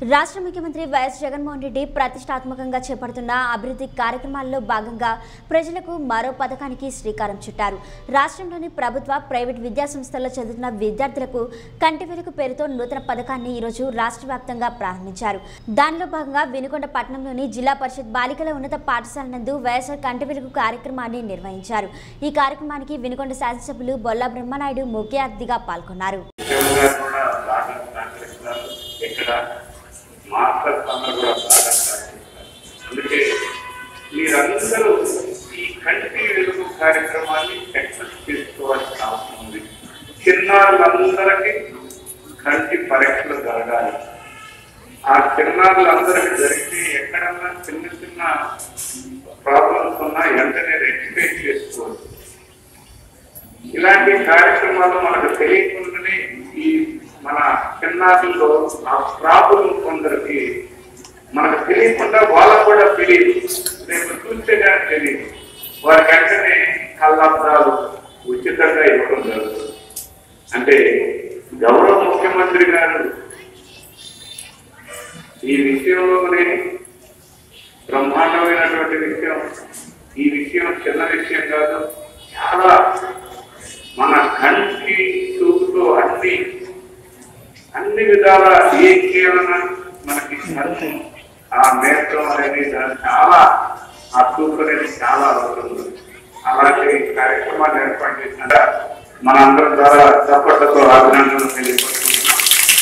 రాష్ట్ర ముఖ్యమంత్రి వైఎస్ జగన్మోహన్ రెడ్డి ప్రతిష్టాత్మకంగా చేపడుతున్న అభివృద్ధి కార్యక్రమాల్లో భాగంగా ప్రజలకు మరో పథకానికి శ్రీకారం చుట్టారు రాష్ట్రంలోని ప్రభుత్వ ప్రైవేట్ విద్యా సంస్థల్లో చదువుతున్న విద్యార్థులకు కంటి వెలుగు పేరుతో నూతన పథకాన్ని ఈరోజు రాష్ట్ర వ్యాప్తంగా ప్రారంభించారు దానిలో భాగంగా వినుకొండ పట్టణంలోని జిల్లా పరిషత్ బాలికల ఉన్నత పాఠశాల నందు వైఎస్ఆర్ కంటి వెలుగు కార్యక్రమాన్ని నిర్వహించారు ఈ కార్యక్రమానికి వినుకొండ శాసనసభ్యులు బొల్లా బ్రహ్మనాయుడు ముఖ్య అతిథిగా పాల్గొన్నారు ఉద్యోగులు గారు కూడా బాగా సహకరిస్తారు ఇక్కడ మాస్టర్స్ అందరూ కూడా బాగా సహకరిస్తారు అందుకే మీరందరూ ఈ కంటి వెలుగు కార్యక్రమాన్ని సక్సెస్ చేసుకోవాల్సిన అవసరం ఉంది చిన్నారులందరికీ కంటి పరీక్షలు జరగాలి ఆ చిన్నారులందరికీ జరిగితే ఎక్కడన్నా చిన్న చిన్న ప్రాబ్లమ్స్ ఉన్నా వెంటనే రెక్టిఫై చేసుకోవచ్చు ఇలాంటి కార్యక్రమాలు మనకు తెలియకుండానే ఈ మన చిన్నారుల్లో ఆ ప్రాబ్లం కొందరికి మనకు తెలియకుండా వాళ్ళకు కూడా తెలియదు రేపు చూస్తే కానీ తెలియదు వారి వెంటనే కళ్ళద్దాలు ఉచితంగా ఇవ్వడం జరుగుతుంది అంటే గౌరవ ముఖ్యమంత్రి గారు ఈ విషయంలోనే బ్రహ్మాండమైనటువంటి విషయం ఈ విషయం చిన్న విషయం కాదు చాలా మన కంటి చూపుతో అన్ని అన్ని విధాల ఏ కేవలం మనకి కన్ను, ఆ నేత్రం అనేది దాని చాలా ఆ చూపు అనేది చాలా అవసరం ఉంది. అలాంటి కార్యక్రమాన్ని ఏర్పాటు చేసిన మన అందరం ద్వారా చప్పట్లతో అభినందనలు తెలియపరుస్తున్నాం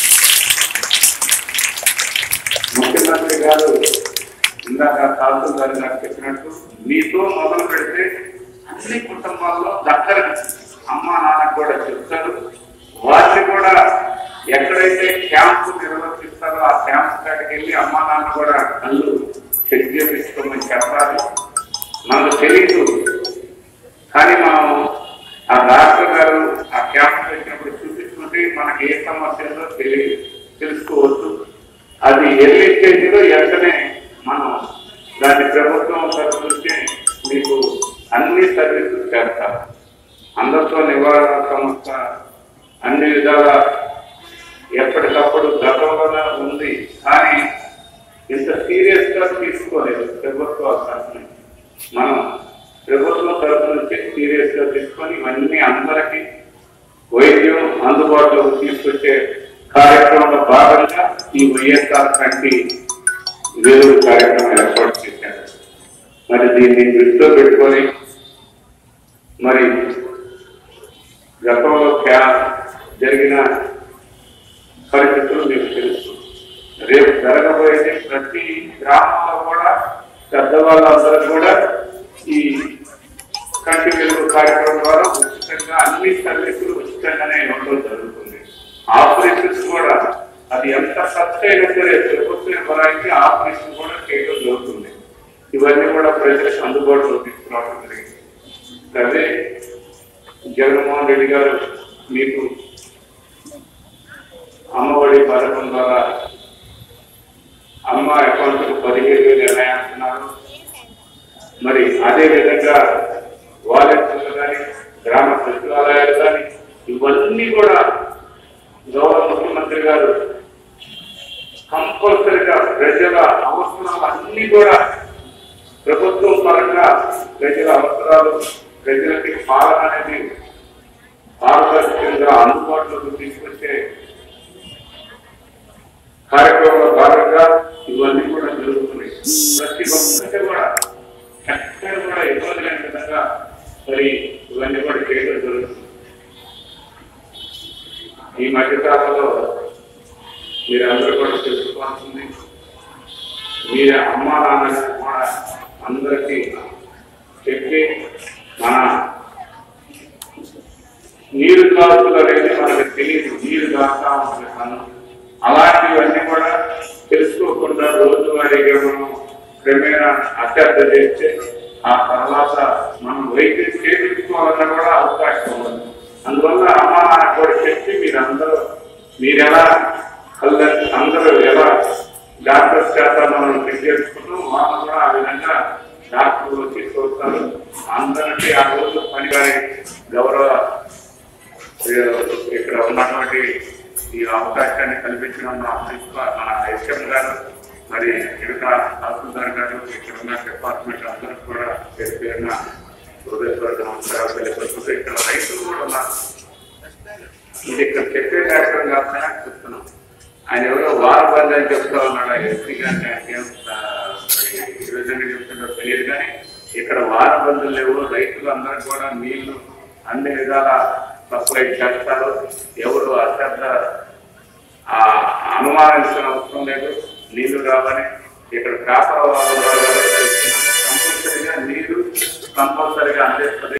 ముఖ్యమంత్రి గారు ఇందాక తహసీల్దార్ గారు చెప్పినట్టు మీతో మొదలు పెడితే అన్ని కుటుంబాల్లో దగ్గర అమ్మ నాన్న కూడా చెప్తారు వారిని కూడా ఎక్కడైతే క్యాంపు నిర్వర్తిస్తారో ఆ క్యాంప్ కాడికి వెళ్ళి అమ్మ నాన్న కూడా కళ్ళు చెక్ చేపించుకోమని చెప్పాలి మనకు తెలియదు కానీ మనం ఆ డాక్టర్ గారు ఆ క్యాంప్ వచ్చినప్పుడు చూపించుకుంటే మనకి ఏ సమస్య ఉందో తెలియ తెలుసుకోవచ్చు అది ఎర్లీ స్టేజ్లో వెంటనే మనం దాని ప్రభుత్వం తరఫు నుంచి మీకు అన్ని సర్వీసులు చేస్తారు అందరితో నివారణ సంస్థ అన్ని విధాల ఎప్పటికప్పుడు గతంలోనే ఉంది కానీ ఇంత సీరియస్ గా తీసుకోలేదు ప్రభుత్వ తరఫు నుంచి మనం ప్రభుత్వం తరఫు నుంచి సీరియస్ గా తీసుకొని ఇవన్నీ అందరికీ వైద్యం అందుబాటులోకి తీసుకొచ్చే కార్యక్రమంలో భాగంగా ఈ వైఎస్ఆర్ కంటి వేరు కార్యక్రమం ఏర్పాటు చేశారు మరి దీన్ని దృష్టిలో పెట్టుకొని మరి గతంలో క్యా జరిగిన పరిస్థితులు మీకు తెలుసు రేపు జరగబోయేది ప్రతి గ్రామంలో కూడా పెద్దవాళ్ళందరూ కూడా ఈ కంటి వెలుగు కార్యక్రమం ద్వారా ఉచితంగా అన్ని సర్వీసులు ఉచితంగానే ఇవ్వడం జరుగుతుంది ఆపరేషన్స్ కూడా అది ఎంత ఖర్చు అయినా సరే ప్రభుత్వం బలానికి ఆపరేషన్ కూడా చేయడం జరుగుతుంది ఇవన్నీ కూడా ప్రజలకు అందుబాటులో తీసుకురావడం జరిగింది అదే జగన్మోహన్ రెడ్డి గారు మీకు అమ్మఒడి పథకం ద్వారా అమ్మ అకౌంట్కు పదిహేడు వేలు ఎలా వేస్తున్నారు మరి అదే విధంగా వాలెట్లు కానీ గ్రామ సచివాలయాలు కానీ ఇవన్నీ కూడా గౌరవ ముఖ్యమంత్రి గారు కంపల్సరిగా ప్రజల అవసరాలు అన్ని కూడా ప్రభుత్వం పరంగా ప్రజల అవసరాలు ప్రజలకి పాలన అనేది పారదర్శకంగా అందుబాటులోకి తీసుకొచ్చే కార్యక్రమంలో భాగంగా ఇవన్నీ కూడా జరుగుతున్నాయి ప్రతి ఒక్కరికి కూడా ఎక్కడ కూడా ఇబ్బంది లేని విధంగా మరి ఇవన్నీ కూడా చేయడం జరుగుతుంది ఈ మధ్యకాలంలో మీరందరూ కూడా తెలుసుకోవాల్సింది మీరు అమ్మ నాన్న కూడా అందరికీ చెప్పి మన నీరు కాల్పులు అనేది మనకు తెలియదు నీరు కాస్తా ఉంటుంది మనం అలాంటివన్నీ కూడా తెలుసుకోకుండా రోజువారీగా మనం క్రమేణా అశ్రద్ధ చేస్తే ఆ తర్వాత మనం వైద్యం చేయించుకోవాలన్నా కూడా అవకాశం ఉంది అందువల్ల అమ్మ నాన్న కూడా చెప్పి మీరందరూ మీరెలా కళ్ళ అందరూ ఎలా డాక్టర్స్ చేత మనం చెక్ చేసుకుంటూ వాళ్ళు కూడా ఆ విధంగా డాక్టర్లు వచ్చి చూస్తారు అందరికీ ఆ రోజు పనివారి గౌరవ ఇక్కడ ఉన్నటువంటి ఈ అవకాశాన్ని కల్పించిన మా ప్రిన్సిపాల్ మన హెచ్ఎం గారు మరి మిగతా తహసీల్దార్ గారు ఇక్కడ ఉన్న డిపార్ట్మెంట్ అందరూ కూడా పేరు పేరున హృదయపూర్వక నమస్కారాలు తెలియపరుస్తూ ఇక్కడ రైతులు కూడా ఉన్నారు ఇది ఇక్కడ చెప్పే కార్యక్రమం కాకుండా చెప్తున్నాం ఆయన ఎవరో వారం బంద్ అని చెప్తా ఉన్నాడు ఆ ఎస్పీ గారిని ఆయనకేం, ఆ, మరి ఏ విధంగా చెప్తుండో తెలియదు కానీ ఇక్కడ వారం బంధులు లేవు రైతులు అందరూ కూడా నీళ్లు అన్ని విధాల సప్లై చేస్తారు ఎవరు అశ్రద్ధ ఆ, అనుమానించిన అవసరం లేదు నీళ్లు రావని ఇక్కడ పేపర్ వాళ్ళు కంపల్సరిగా నీరు కంపల్సరిగా అందిస్తుంది